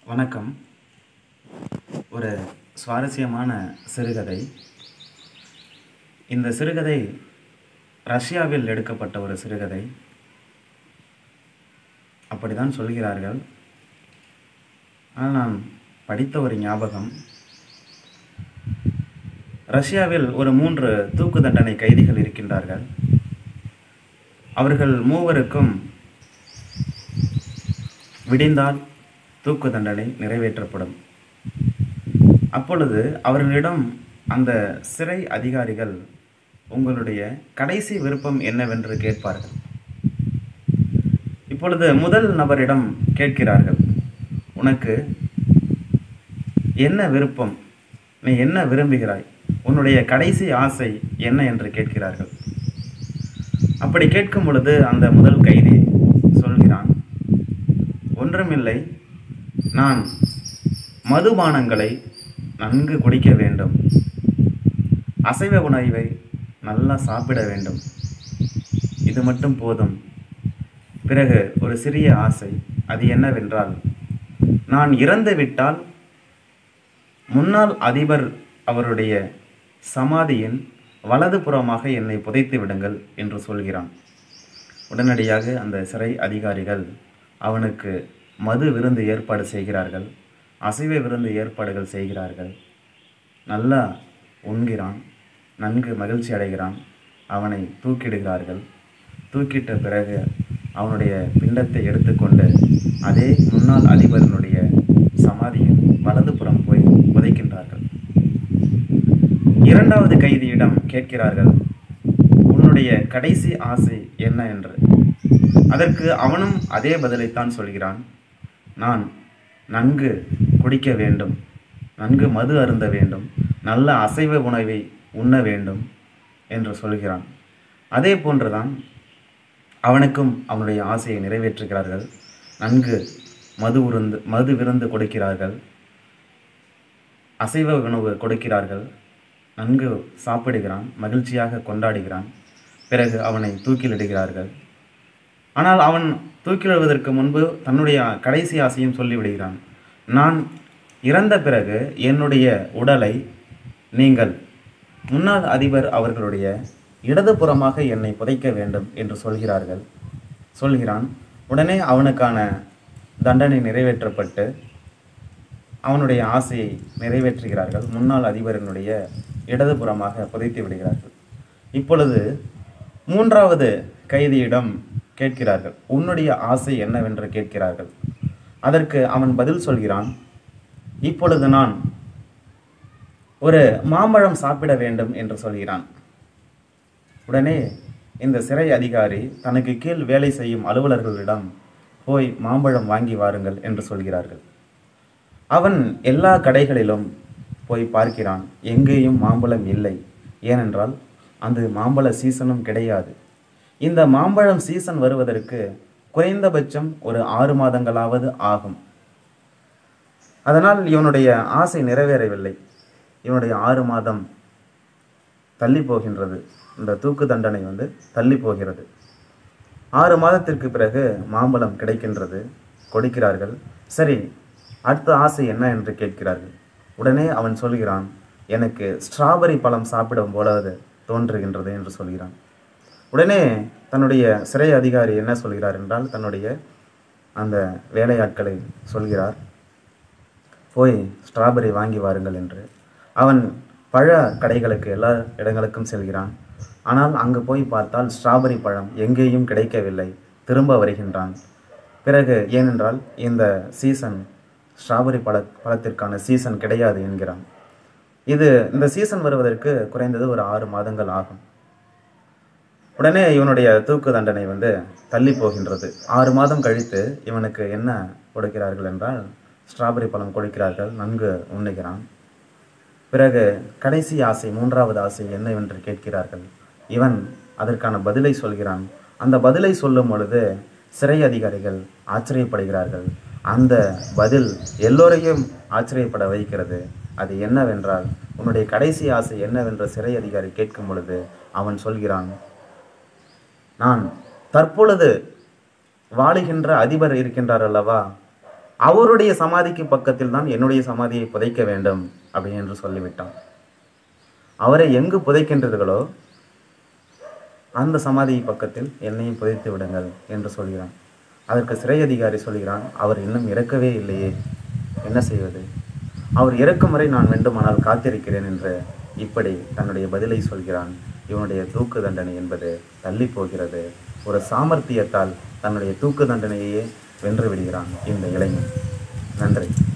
வணக்கம் ஒரு சுவாரஸ்யமான சிறுகதை இந்த சிறுகதை ரஷ்யாவில் எடுக்கப்பட்ட ஒரு சிறுகதை அப்படிதான் சொல்கிறார்கள் ஆனால் நான் படித்த ஒரு ஞாபகம் ரஷ்யாவில் ஒரு மூன்று தூக்கு தண்டனை கைதிகள் இருக்கின்றார்கள் அவர்கள் மூவருக்கும் விடிந்தால் தூக்கு தண்டனை நிறைவேற்றப்படும் அப்பொழுது அவர்களிடம் அந்த சிறை அதிகாரிகள் உங்களுடைய கடைசி விருப்பம் என்னவென்று கேட்பார்கள் இப்பொழுது முதல் நபரிடம் கேட்கிறார்கள் உனக்கு என்ன விருப்பம் நீ என்ன விரும்புகிறாய் உன்னுடைய கடைசி ஆசை என்ன என்று கேட்கிறார்கள் அப்படி கேட்கும் பொழுது அந்த முதல் கைதி சொல்கிறான் ஒன்றுமில்லை நான் மதுபானங்களை நன்கு குடிக்க வேண்டும் அசைவ உணவை நல்லா சாப்பிட வேண்டும் இது மட்டும் போதும் பிறகு ஒரு சிறிய ஆசை அது என்னவென்றால் நான் இறந்து விட்டால் முன்னாள் அதிபர் அவருடைய சமாதியின் வலது புறமாக என்னை புதைத்து விடுங்கள் என்று சொல்கிறான் உடனடியாக அந்த சிறை அதிகாரிகள் அவனுக்கு மது விருந்து ஏற்பாடு செய்கிறார்கள் அசைவ விருந்து ஏற்பாடுகள் செய்கிறார்கள் நல்லா உண்கிறான் நன்கு மகிழ்ச்சி அடைகிறான் அவனை தூக்கிடுகிறார்கள் தூக்கிட்ட பிறகு அவனுடைய பிண்டத்தை எடுத்துக்கொண்டு அதே முன்னாள் அதிபரினுடைய சமாதியின் வலதுபுறம் போய் புதைக்கின்றார்கள் இரண்டாவது கைதியிடம் கேட்கிறார்கள் உன்னுடைய கடைசி ஆசை என்ன என்று அதற்கு அவனும் அதே பதிலைத்தான் சொல்கிறான் நான் நன்கு குடிக்க வேண்டும் நன்கு மது அருந்த வேண்டும் நல்ல அசைவ உணவை உண்ண வேண்டும் என்று சொல்கிறான் அதே போன்றுதான் அவனுக்கும் அவனுடைய ஆசையை நிறைவேற்றுகிறார்கள் நன்கு மது உருந்து மது விருந்து கொடுக்கிறார்கள் அசைவ உணவு கொடுக்கிறார்கள் நன்கு சாப்பிடுகிறான் மகிழ்ச்சியாக கொண்டாடுகிறான் பிறகு அவனை தூக்கிலிடுகிறார்கள் ஆனால் அவன் தூக்கிலிடுவதற்கு முன்பு தன்னுடைய கடைசி ஆசையும் சொல்லிவிடுகிறான் நான் இறந்த பிறகு என்னுடைய உடலை நீங்கள் முன்னாள் அதிபர் அவர்களுடைய இடதுபுறமாக என்னை புதைக்க வேண்டும் என்று சொல்கிறார்கள் சொல்கிறான் உடனே அவனுக்கான தண்டனை நிறைவேற்றப்பட்டு அவனுடைய ஆசையை நிறைவேற்றுகிறார்கள் முன்னாள் அதிபரினுடைய இடதுபுறமாக புதைத்து விடுகிறார்கள் இப்பொழுது மூன்றாவது கைதியிடம் கேட்கிறார்கள் உன்னுடைய ஆசை என்னவென்று கேட்கிறார்கள் அதற்கு அவன் பதில் சொல்கிறான் இப்பொழுது நான் ஒரு மாம்பழம் சாப்பிட வேண்டும் என்று சொல்கிறான் உடனே இந்த சிறை அதிகாரி தனக்கு கீழ் வேலை செய்யும் அலுவலர்களிடம் போய் மாம்பழம் வாங்கி வாருங்கள் என்று சொல்கிறார்கள் அவன் எல்லா கடைகளிலும் போய் பார்க்கிறான் எங்கேயும் மாம்பழம் இல்லை ஏனென்றால் அந்த மாம்பழ சீசனும் கிடையாது இந்த மாம்பழம் சீசன் வருவதற்கு குறைந்தபட்சம் ஒரு ஆறு மாதங்களாவது ஆகும் அதனால் இவனுடைய ஆசை நிறைவேறவில்லை இவனுடைய ஆறு மாதம் தள்ளி போகின்றது இந்த தூக்கு தண்டனை வந்து தள்ளி போகிறது ஆறு மாதத்திற்கு பிறகு மாம்பழம் கிடைக்கின்றது கொடுக்கிறார்கள் சரி அடுத்த ஆசை என்ன என்று கேட்கிறார்கள் உடனே அவன் சொல்கிறான் எனக்கு ஸ்ட்ராபெரி பழம் சாப்பிடும் போல தோன்றுகின்றது என்று சொல்கிறான் உடனே தன்னுடைய சிறை அதிகாரி என்ன சொல்கிறார் என்றால் தன்னுடைய அந்த வேலையாட்களை சொல்கிறார் போய் ஸ்ட்ராபெரி வாங்கி வாருங்கள் என்று அவன் பழ கடைகளுக்கு எல்லா இடங்களுக்கும் செல்கிறான் ஆனால் அங்கு போய் பார்த்தால் ஸ்ட்ராபெரி பழம் எங்கேயும் கிடைக்கவில்லை திரும்ப வருகின்றான் பிறகு ஏனென்றால் இந்த சீசன் ஸ்ட்ராபெரி பழ பழத்திற்கான சீசன் கிடையாது என்கிறான் இது இந்த சீசன் வருவதற்கு குறைந்தது ஒரு ஆறு மாதங்கள் ஆகும் உடனே இவனுடைய தூக்கு தண்டனை வந்து தள்ளி போகின்றது ஆறு மாதம் கழித்து இவனுக்கு என்ன கொடுக்கிறார்கள் என்றால் ஸ்ட்ராபெரி பழம் கொடுக்கிறார்கள் நன்கு உண்ணுகிறான் பிறகு கடைசி ஆசை மூன்றாவது ஆசை என்னவென்று கேட்கிறார்கள் இவன் அதற்கான பதிலை சொல்கிறான் அந்த பதிலை சொல்லும் பொழுது சிறை அதிகாரிகள் ஆச்சரியப்படுகிறார்கள் அந்த பதில் எல்லோரையும் ஆச்சரியப்பட வைக்கிறது அது என்னவென்றால் உன்னுடைய கடைசி ஆசை என்னவென்ற சிறை அதிகாரி கேட்கும் பொழுது அவன் சொல்கிறான் நான் தற்பொழுது வாழுகின்ற அதிபர் இருக்கின்றார் அல்லவா அவருடைய சமாதிக்கு பக்கத்தில் தான் என்னுடைய சமாதியை புதைக்க வேண்டும் அப்படி என்று சொல்லிவிட்டான் அவரை எங்கு புதைக்கின்றீர்களோ அந்த சமாதி பக்கத்தில் என்னையும் புதைத்து விடுங்கள் என்று சொல்கிறான் அதற்கு சிறை அதிகாரி சொல்கிறான் அவர் இன்னும் இறக்கவே இல்லையே என்ன செய்வது அவர் இறக்கும் வரை நான் வேண்டுமானால் காத்திருக்கிறேன் என்று இப்படி தன்னுடைய பதிலை சொல்கிறான் இவனுடைய தூக்கு தண்டனை என்பது தள்ளி போகிறது ஒரு சாமர்த்தியத்தால் தன்னுடைய தூக்கு தண்டனையையே வென்று விடுகிறான் இந்த இளைஞன் நன்றி